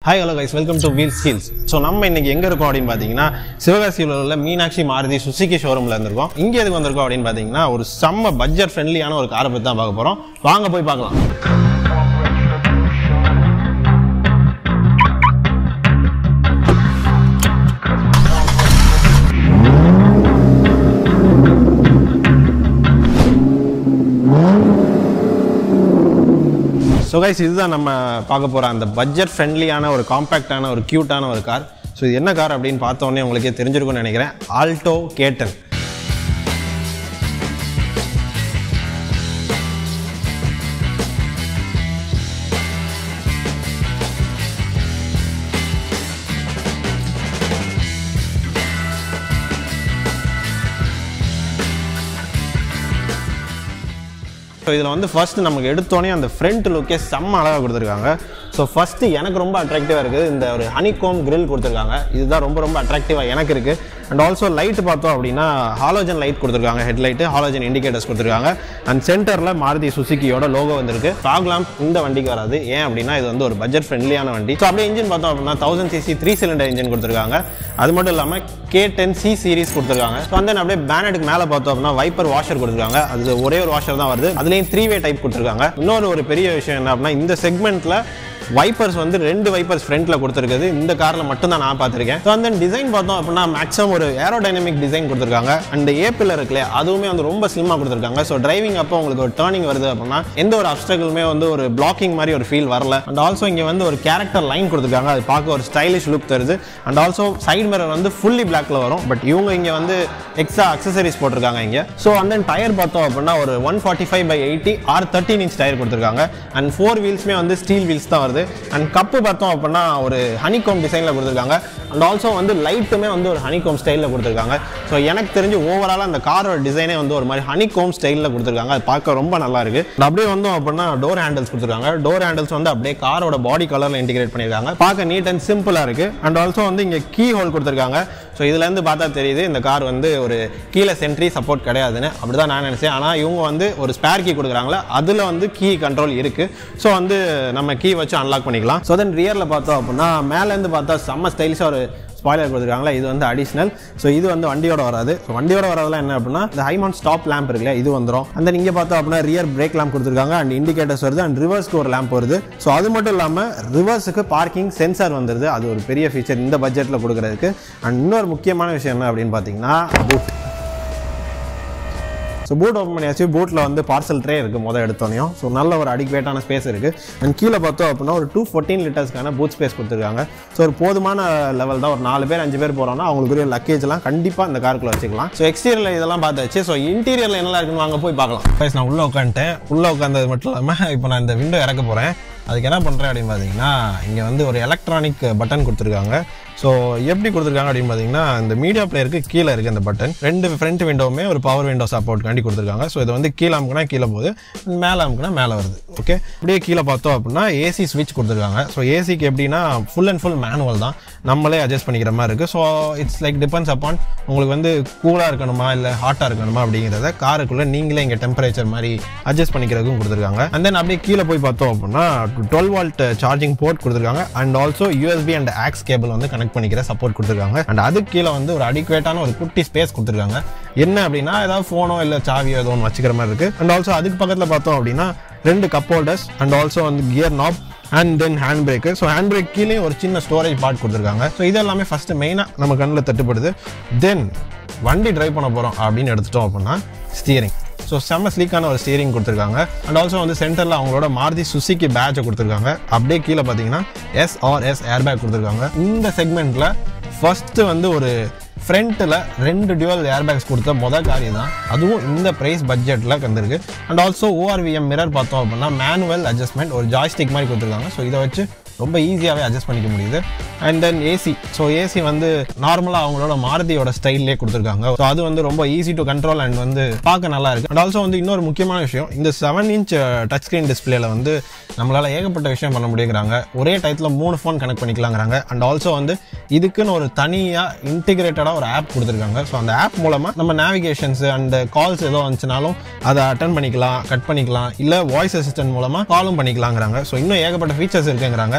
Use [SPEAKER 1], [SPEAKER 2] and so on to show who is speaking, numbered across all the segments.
[SPEAKER 1] hi hello guys welcome to Wheels Heels so நம்ம இன்னைக்கு எங்க இருக்கோம் அப்படின்னு பார்த்தீங்கன்னா சிவகாசியில் உள்ள மீனாட்சி மாருதி சுசுகி ஷோரூம்ல இருந்திருக்கோம் இங்கே எதுக்கு வந்திருக்கோம் அப்படின்னு பார்த்தீங்கன்னா ஒரு செம்ம பட்ஜெட் ஃப்ரெண்ட்லியான ஒரு காரை பற்றி தான் பார்க்க போறோம் வாங்க போய் பார்க்கலாம் ஸோ கைஸ் இதுதான் நம்ம பார்க்க போகிற அந்த பட்ஜெட் ஃப்ரெண்ட்லியான ஒரு காம்பேக்டான ஒரு க்யூட்டான ஒரு கார் ஸோ இது என்ன கார் அப்படின்னு பார்த்த உடனே உங்களுக்கே தெரிஞ்சிருக்கும்னு நினைக்கிறேன் ஆல்டோ கேட்டன் ஸோ இதில் வந்து ஃபர்ஸ்ட் நமக்கு எடுத்தோடனே அந்த ஃப்ரண்ட் லுக்கே செம்ம அழகாக கொடுத்துருக்காங்க ஸோ ஃபஸ்ட்டு எனக்கு ரொம்ப அட்ராக்டிவாக இருக்குது இந்த ஒரு ஹனிகோம் grill கொடுத்துருக்காங்க இதுதான் ரொம்ப ரொம்ப அட்ராக்டிவாக எனக்கு இருக்குது அண்ட் ஆல்சோ லைட் பார்த்தோம் அப்படின்னா ஹாலோஜன் லைட் கொடுத்துருக்காங்க ஹெட்லைட்டு ஹாலோஜன் இண்டிகேட்டர்ஸ் கொடுத்துருக்காங்க அண்ட் சென்டரில் மாருதி சுசுக்கியோட லோகோ வந்திருக்கு ஃபாக் lamp இந்த வண்டிக்கு வராது ஏன் அப்படின்னா இது வந்து ஒரு பட்ஜெட் ஃப்ரெண்ட்லியான வண்டி ஸோ அப்படியே இன்ஜின் பார்த்தோம் அப்படின்னா thousand CC three cylinder engine கொடுத்துருக்காங்க அது மட்டும் இல்லாமல் கே டென் சி சீரிஸ் கொடுத்துருக்காங்க ஸோ வந்து அப்படியே பேனட்டுக்கு மேலே பார்த்தோம் அப்படின்னா வைப்பர் வாஷர் கொடுத்துருக்காங்க அது ஒரே ஒரு வாஷர் தான் வருது அதுலேயும் த்ரீ வே டைப் கொடுத்துருக்காங்க இன்னொரு ஒரு பெரிய விஷயம் என்ன அப்படின்னா இந்த செக்மெண்ட்டில் வைப்பர்ஸ் வந்து ரெண்டு வைப்பர்ஸ் ஃப்ரண்ட்டில் கொடுத்துருக்குது இந்த காரில் மட்டும் தான் நான் பார்த்துருக்கேன் ஸோ அந்த டிசைன் பார்த்தோம் அப்படின்னா மேக்ஸிமம் ஒரு ஏரோடைனமிக் டிசைன் கொடுத்துருக்காங்க அண்ட் ஏ பில்லர் இருக்குல்ல அதுவுமே வந்து ரொம்ப ஸ்லிம்மாக கொடுத்துருக்காங்க ஸோ டிரைவிங் அப்போ உங்களுக்கு ஒரு டேர்னிங் வருது அப்படின்னா எந்த ஒரு அப்டக்கிளுமே வந்து ஒரு பிளாக்கிங் மாதிரி ஒரு ஃபீல் வரல அண்ட் ஆல்சோ இங்கே வந்து ஒரு கேரக்டர் லைன் கொடுத்துருக்காங்க அது பார்க்க ஒரு ஸ்டைலிஷ் லுக் தருது அண்ட் ஆல்சோ சைடு மிரர் வந்து ஃபுல்லி பிளாக்ல வரும் பட் இவங்க இங்கே வந்து எக்ஸ்ட்ரா அக்சசரிஸ் போட்டிருக்காங்க இங்கே ஸோ அந்த டயர் பார்த்தோம் அப்படின்னா ஒரு one forty five by eighty R thirteen inch tyre கொடுத்துருக்காங்க அண்ட் ஃபோர் வீல்ஸ்மே வந்து ஸ்டீல் வீல்ஸ் தான் வருது அண்ட் கப்பு பார்த்தோம் அப்படின்னா ஒரு ஹனிகோம் டிசைனில் கொடுத்துருக்காங்க அண்ட் ஆல்சோ வந்து லைட்டுமே வந்து ஒரு ஹனிகோம் ஸ்டைலில் கொடுத்துருக்காங்க ஸோ எனக்கு தெரிஞ்சு ஓவராலாக அந்த காரோட டிசைனே வந்து ஒரு மாதிரி ஹனிகோம் ஸ்டைலில் கொடுத்துருக்காங்க அது பார்க்க ரொம்ப நல்லா இருக்கு And அப்படியே வந்தோம் அப்படின்னா டோர் ஹேண்டில்ஸ் கொடுத்துருக்காங்க டோர் ஹேண்டில்ஸ் வந்து அப்படியே காரோட பாடி கலரில் இன்டிகிரேட் பண்ணியிருக்காங்க பார்க்க நீட் அண்ட் சிம்பிளாக இருக்கு அண்ட் ஆல்சோ வந்து இங்கே கீ ஹோல் கொடுத்துருக்காங்க ஸோ இதுலேருந்து பார்த்தா தெரியுது இந்த கார் வந்து ஒரு கீழே சென்ட்ரி சப்போர்ட் கிடையாதுன்னு அப்படி தான் நான் நினச்சேன் ஆனால் இவங்க வந்து ஒரு ஸ்பேர் கீ கொடுக்குறாங்களே அதில் வந்து கீ கண்ட்ரோல் இருக்குது ஸோ வந்து நம்ம கீ வச்சு அன்லாக் பண்ணிக்கலாம் ஸோ தென் ரியரில் பார்த்தோம் அப்படின்னா மேலேருந்து பார்த்தா செம்ம ஸ்டைலிஷாக ஒரு ஸ்பாய்லர் கொடுத்துருக்காங்களா இது வந்து அடிஷனல் ஸோ இது வந்து வண்டியோட வராது ஸோ வண்டியோட வரதெல்லாம் என்ன அப்படின்னா இந்த ஹைமான் ஸ்டாப் லேம்ப் இருக்குல்ல இது வந்துடும் அந்த இங்கே பார்த்தோம் அப்படின்னா ரியர் பிரேக் லேம்ப் கொடுத்துருக்காங்க அண்ட் இண்டிகேட்டர்ஸ் வருது அண்ட் ரிவர்ஸ்க்கு ஒரு லேம்ப் வருது ஸோ அது மட்டும் இல்லாமல் ரிவர்ஸுக்கு பார்க்கிங் சென்சார் வந்துருது அது ஒரு பெரிய ஃபீச்சர் இந்த பட்ஜெட்டில் கொடுக்குறதுக்கு அண்ட் இன்னொரு முக்கியமான விஷயம் என்ன அப்படின்னு பார்த்தீங்கன்னா பூட் ஸோ பூட் ஓப்பன் பண்ணியாச்சு பூட்டில் வந்து பார்சல் ட்ரே இருக்குது மொதல் எடுத்தோனையும் ஸோ நல்ல ஒரு அடிக்வேட்டான ஸ்பேஸ் இருக்குது அண்ட் கீழே பார்த்தோம் அப்படின்னா ஒரு டூ ஃபோர்டீன் லிட்டர்ஸ்க்கான பூட் ஸ்பேஸ் கொடுத்துருக்காங்க ஸோ ஒரு போதுமான லெவல் தான் ஒரு நாலு பேர் அஞ்சு பேர் போகிறோம்னா அவங்களுக்கு லக்கேஜ்லாம் கண்டிப்பாக இந்த காருக்குள்ள வச்சுக்கலாம் ஸோ எக்ஸ்டீரியரில் இதெல்லாம் பார்த்தாச்சு ஸோ இன்டீரியரில் என்னலாம் இருக்குன்னு வாங்க போய் பார்க்கலாம் Guys, நான் உள்ளே உட்காந்துட்டேன் உள்ளே உட்காந்தது மட்டும் இல்லாமல் இப்போ நான் இந்த விண்டோ இறக்க போகிறேன் அதுக்கு என்ன பண்ணுறேன் அப்படின்னு பார்த்தீங்கன்னா இங்கே வந்து ஒரு எலக்ட்ரானிக் பட்டன் கொடுத்துருக்காங்க ஸோ எப்படி கொடுத்துருக்காங்க அப்படின்னு பார்த்தீங்கன்னா இந்த மீடியா பிளேயருக்கு கீழே இருக்குது அந்த பட்டன் ரெண்டு ஃப்ரண்ட் விண்டோவுமே ஒரு பவர் விண்டோ சப்போர்ட்காண்டி கொடுத்துருக்காங்க ஸோ இது வந்து கீழே அமுக்குனா கீழே போகுது மேலே அமுக்குனா மேலே வருது ஓகே அப்படியே கீழே பார்த்தோம் அப்படின்னா ஏசி ஸ்விட்ச் கொடுத்துருக்காங்க ஸோ ஏசிக்கு எப்படின்னா ஃபுல் அண்ட் ஃபுல் மேனுவல் தான் நம்மளே அட்ஜஸ்ட் பண்ணிக்கிற மாதிரி இருக்குது so it's like depends upon உங்களுக்கு வந்து கூலாக இருக்கணுமா இல்லை ஹாட்டாக இருக்கணுமா அப்படிங்கிறத காருக்குள்ளே நீங்களே இங்கே டெம்பரேச்சர் மாதிரி அட்ஜஸ்ட் பண்ணிக்கிறதுக்கும் கொடுத்துருக்காங்க அண்ட் தென் அப்படியே கீழே போய் பார்த்தோம் அப்படின்னா டுவெல் வால்ட் சார்ஜிங் போர்ட் கொடுத்துருக்காங்க and also USB and aux cable வந்து கனெக்ட் பண்ணிக்கிற சப்போர்ட் கொடுத்துருக்காங்க அண்ட் அதுக்கு கீழே வந்து ஒரு அடிக்குவேட்டான ஒரு குட்டி ஸ்பேஸ் கொடுத்துருக்காங்க என்ன அப்படின்னா ஏதாவது ஃபோனோ இல்லை சாவியோ ஏதோ ஒன்று வச்சுக்கிற மாதிரி இருக்குது அண்ட் ஆல்சோ அதுக்கு பக்கத்தில் பார்த்தோம் அப்படின்னா ரெண்டு கப் ஹோல்டர்ஸ் அண்ட் ஆல்சோ வந்து gear knob and then hand brake so hand brake கீழே ஒரு சின்ன ஸ்டோரேஜ் பார்ட் கொடுத்துருக்காங்க ஸோ இது எல்லாமே ஃபஸ்ட்டு மெயினாக நம்ம கண்ணில் தட்டுப்படுது தென் வண்டி டிரைவ் பண்ண போகிறோம் அப்படின்னு எடுத்துட்டோம் அப்படின்னா ஸ்டியரிங் ஸோ செம்ம ஸ்லீக்கான ஒரு ஸ்டியரிங் கொடுத்துருக்காங்க அண்ட் ஆல்சோ வந்து சென்டரில் அவங்களோட மாருதி சுசுக்கி பேட்சை கொடுத்துருக்காங்க அப்படியே கீழே பார்த்தீங்கன்னா எஸ்ஆர்எஸ் ஏர்பேக் கொடுத்துருக்காங்க இந்த செக்மெண்ட்டில் ஃபஸ்ட்டு வந்து ஒரு ஃப்ரண்ட்டில் ரெண்டு டியூவல் ஏர்பேக்ஸ் கொடுத்த மொதல் காரியம் தான் அதுவும் இந்த ப்ரைஸ் பட்ஜெட்டில் வந்திருக்கு அண்ட் ஆல்சோ ஓஆர்விஎம் மிரர் பார்த்தோம் அப்படின்னா மேனுவல் அட்ஜஸ்ட்மெண்ட் ஒரு ஜாய்ஸ்டிக் மாதிரி கொடுத்துருக்காங்க ஸோ இதை வச்சு ரொம்ப ஈஸியாகவே அட்ஜஸ்ட் பண்ணிக்க முடியுது and then AC so AC வந்து நார்மலாக அவங்களோட மாருதியோட ஸ்டைல்லே கொடுத்துருக்காங்க ஸோ அது வந்து ரொம்ப ஈஸி டு கண்ட்ரோல் அண்ட் வந்து பார்க்க நல்லா இருக்கு அண்ட் ஆல்சோ வந்து இன்னொரு முக்கியமான விஷயம் இந்த செவன் இன்ச் டச் ஸ்க்ரீன் டிஸ்பிளேல வந்து நம்மளால ஏகப்பட்ட விஷயம் பண்ண முடியுங்கிறாங்க ஒரே டயத்தில் மூணு ஃபோன் கனெக்ட் பண்ணிக்கலாங்கிறாங்க அண்ட் ஆல்சோ வந்து இதுக்குன்னு ஒரு தனியாக இன்டிகிரேட்டடாக ஒரு ஆப் கொடுத்துருக்காங்க ஸோ அந்த ஆப் மூலமாக நம்ம நேவிகேஷன்ஸ் அண்ட் கால்ஸ் ஏதோ வந்துச்சுனாலும் அதை அட்டன் பண்ணிக்கலாம் கட் பண்ணிக்கலாம் இல்லை வாய்ஸ் அசிஸ்டன்ட் மூலமாக காலும் பண்ணிக்கலாங்கிறாங்க ஸோ இன்னும் ஏகப்பட்ட ஃபீச்சர்ஸ் இருக்குங்கிறாங்க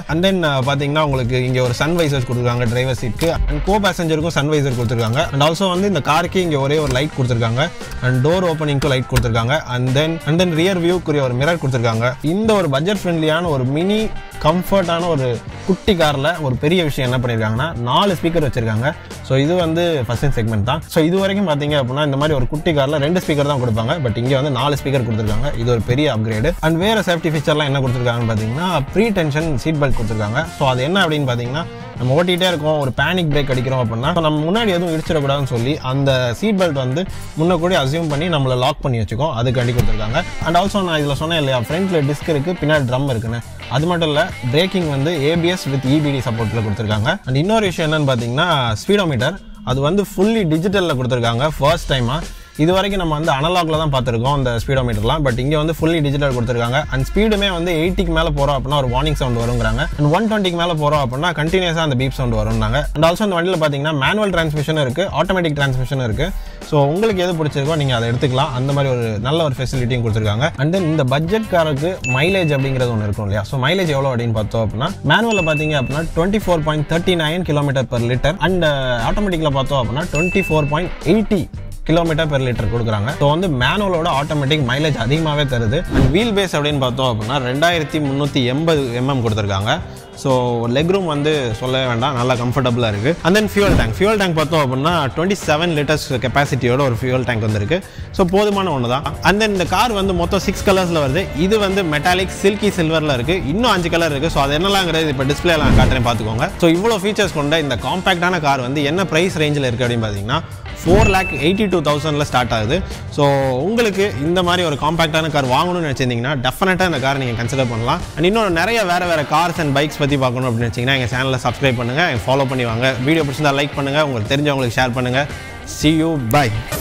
[SPEAKER 1] அண்ட் தென் பார்த்தீங்கன்னா உங்களுக்கு இங்கே ஒரு சன் வைசர்ஸ் கொடுத்துருக்காங்க டிரைவர் சீட்க்கு அண்ட் கோ பேசஞ்சருக்கும் சன் வைசர் கொடுத்துருக்காங்க அண்ட் ஆல்சோ வந்து இந்த காருக்கு இங்கே ஒரே ஒரு லைட் கொடுத்துருக்காங்க அண்ட் டோர் ஓப்பனிங்க்கும் லைட் கொடுத்துருக்காங்க and then and then rear வியூக்குரிய ஒரு மிரர் கொடுத்துருக்காங்க இந்த ஒரு பட்ஜெட் ஃப்ரெண்ட்லியான ஒரு மினி கம்ஃபர்ட்டான ஒரு குட்டி காரில் ஒரு பெரிய விஷயம் என்ன பண்ணியிருக்காங்கன்னா நாலு ஸ்பீக்கர் வச்சிருக்காங்க ஸோ இது வந்து ஃபர்ஸ்ட் செக்மெண்ட் தான் ஸோ இது வரைக்கும் பார்த்தீங்க அப்படின்னா இந்த மாதிரி ஒரு குட்டி காரில் ரெண்டு ஸ்பீக்கர் தான் கொடுப்பாங்க பட் இங்கே வந்து நாலு ஸ்பீக்கர் கொடுத்துருக்காங்க இது ஒரு பெரிய அப்கிரேடு அண்ட் வேறு சேஃப்டி ஃபீச்சர்லாம் என்ன கொடுத்துருக்காங்கன்னு பார்த்தீங்கன்னா ப்ரீ டென்ஷன் சீட் பெல்ட் கொடுத்துருக்காங்க ஸோ அது என்ன அப்படின்னு பார்த்தீங்கன்னா நம்ம ஓட்டிகிட்டே இருக்கோம் ஒரு பேனிக் பிரேக் அடிக்கிறோம் அப்படின்னா so நம்ம முன்னாடி எதுவும் இடிச்சிடக்கூடாதுன்னு சொல்லி அந்த சீட் பெல்ட் வந்து முன்ன கூட அசியூம் பண்ணி நம்மளை லாக் பண்ணி வச்சுக்கோம் அதுக்காண்டி கொடுத்துருக்காங்க அண்ட் ஆல்சோ நான் இதில் சொன்னேன் இல்லையா ஃப்ரண்ட்ல டிஸ்க் இருக்கு பின்னாடி ட்ரம் இருக்குன்னு அது மட்டும் இல்லை பிரேக்கிங் வந்து ஏபிஎஸ் வித் இபிடி சப்போர்ட்டில் கொடுத்துருக்காங்க அண்ட் இன்னொரு விஷயம் என்னன்னு பார்த்தீங்கன்னா ஸ்பீடோமீட்டர் அது வந்து ஃபுல்லி டிஜிட்டலில் கொடுத்துருக்காங்க ஃபர்ஸ்ட் டைமாக இது வரைக்கும் நம்ம வந்து அனலாக்ல தான் பார்த்துருக்கோம் அந்த ஸ்பீடோமீட்டர்லாம் பட் இங்கே வந்து ஃபுல்லி டிஜிட்டல் கொடுத்துருக்காங்க அண்ட் ஸ்பீடுமே வந்து எயிட்டிக்கு மேலே போகிறோம் அப்படின்னா ஒரு வார்னிங் சவுண்ட் வருங்கிறாங்க அண்ட் ஒன் டுவெண்ட்டிக்கு மேலே போகிறோம் அப்படின்னா கண்டினியூஸாக அந்த பீப் சவுண்ட் வரும்னாங்க அண்ட் ஆல்சோ அந்த வண்டியில் பார்த்தீங்கன்னா மேனுவல் டிரான்ஸ்மிஷன் இருக்குது ஆட்டோமேட்டிக் டிரான்ஸ்மிஷன் இருக்குது ஸோ உங்களுக்கு எது பிடிச்சிருக்கோ நீங்கள் அதை எடுத்துக்கலாம் அந்த மாதிரி ஒரு நல்ல ஒரு ஃபெசிலிட்டியும் கொடுத்துருக்காங்க அண்ட் தென் இந்த பட்ஜெட் காருக்கு மைலேஜ் அப்படிங்கிறது ஒன்று இருக்கும் இல்லையா ஸோ மைலேஜ் எவ்வளோ அப்படின்னு பார்த்தோம் அப்படின்னா மேனுவலில் பார்த்தீங்க அப்படின்னா twenty four point thirty nine kilometre per litre and ஆட்டோமேட்டிக்கில் பார்த்தோம் அப்படின்னா twenty four point eighty kilometre per litre கொடுக்குறாங்க ஸோ வந்து மேனுவலோட ஆட்டோமேட்டிக் மைலேஜ் அதிகமாகவே தருது அண்ட் வீல் பேஸ் அப்படின்னு பார்த்தோம் அப்படின்னா ரெண்டாயிரத்தி முந்நூற்றி எண்பது எம்எம் கொடுத்துருக்காங்க ஸோ லெக் ரூம் வந்து சொல்லவே வேண்டாம் நல்லா கம்ஃபர்டபுளாக இருக்குது and then fuel tank fuel tank பார்த்தோம் அப்படின்னா டுவெண்ட்டி செவன் லிட்டர்ஸ் கெப்பாசிட்டியோட ஒரு ஃபியூல் டேங்க் வந்திருக்கு ஸோ போதுமான ஒன்று தான் அண்ட் தென் இந்த கார் வந்து மொத்தம் சிக்ஸ் கலர்ஸில் வருது இது வந்து மெட்டாலிக் சில்கி சில்வரில் இருக்குது இன்னும் அஞ்சு கலர் இருக்குது ஸோ அது என்னலாங்கிறது இப்போ டிஸ்பிளேலாம் காட்டுறேன் பார்த்துக்கோங்க ஸோ இவ்வளோ ஃபீச்சர்ஸ் கொண்ட இந்த காம்பேக்டான கார் வந்து என்ன ப்ரைஸ் ரேஞ்சில் இருக்குது அப்படின்னு பார்த்தீங்கன்னா ஃபோர் லேக் எயிட்டி டூ தௌசண்டில் ஸ்டார்ட் ஆகுது ஸோ உங்களுக்கு இந்த மாதிரி ஒரு காம்பேக்டான கார் வாங்கணும்னு நினச்சிருந்தீங்கன்னா டெஃபினட்டாக இந்த கார் நீங்கள் கன்சிடர் பண்ணலாம் அண்ட் இன்னொரு நிறைய வேறு வேறு கார்ஸ் அண்ட் பைக்ஸ் பற்றி பார்க்கணும் அப்படின்னு வச்சிங்கன்னா எங்கள் சேனலில் சப்ஸ்கிரைப் பண்ணுங்கள் ஃபாலோ பண்ணி வாங்க வீடியோ பிடிச்சிருந்தா லைக் பண்ணுங்கள் உங்களுக்கு தெரிஞ்சவங்களுக்கு ஷேர் பண்ணுங்கள் சி யூ பை